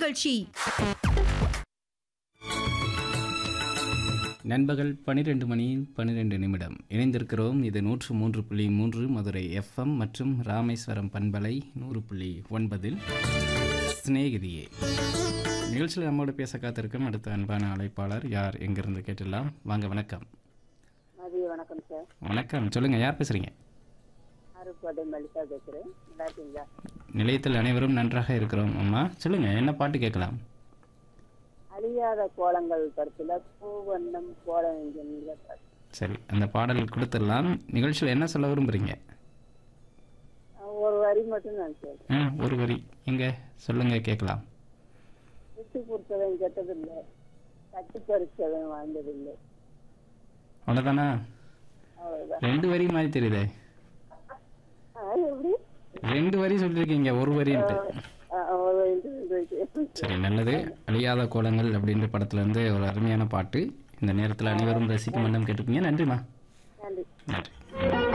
நிகழ்ச்சி நண்பகல் பன்னிரெண்டு மணி பன்னிரெண்டு நிமிடம் இணைந்திருக்கிறோம் இது நூற்று மூன்று புள்ளி மூன்று மதுரை எஃப்எம் மற்றும் ராமேஸ்வரம் பண்பலை நூறு புள்ளி ஒன்பதில் சிநேகிதியே நிகழ்ச்சியில் நம்மோடு பேச காத்திருக்கும் அடுத்த அன்பான அழைப்பாளர் யார் எங்கிருந்து கேட்டுடலாம் வாங்க வணக்கம் மதிய வணக்கம் சார் வணக்கம் சொல்லுங்கள் யார் பேசுகிறீங்க அருப்புக்கோட்டை மல்லிகா பேசுகிறேன் நல்லா இருக்கீங்களா நிலையத்தில் அனைவரும் நன்றாக இருக்கிறோம் அம்மா சொல்லுங்கள் என்ன பாட்டு கேட்கலாம் அழியாத கோலங்கள் படத்தில் பூவண்ணம் கோலம் என்கிற பாட்டு. சரி அந்த பாடல் கொடுத்துடலாம் நிகழ்ச்சியில் என்ன சொல்ல விரும்புகிறீங்க ஒரு வரி மட்டும் நான் சார் ஆ ஒரு வரி எங்கே சொல்லுங்கள் கேட்கலாம் விட்டு கொடுத்தவன் கெட்டதில்லை கட்டி பறிச்சவன் வாழ்ந்ததில்லை அவ்வளோதானா அவ்வளோதான் ரெண்டு வரி மாதிரி தெரியுதே ஆ, எப்படி ரெண்டு வரி சொல்லியிருக்கீங்க ஒரு வரின்ட்டு ஆ, ஒரு இது, இது, இது. சரி நல்லது அழியாத கோலங்கள் அப்படின்ற படத்துல இருந்து ஒரு அருமையான பாட்டு இந்த நேரத்தில் அனைவரும் ரசிக்கும் வண்ணம் கேட்டுப்பீங்க நன்றிம்மா நன்றி நன்றி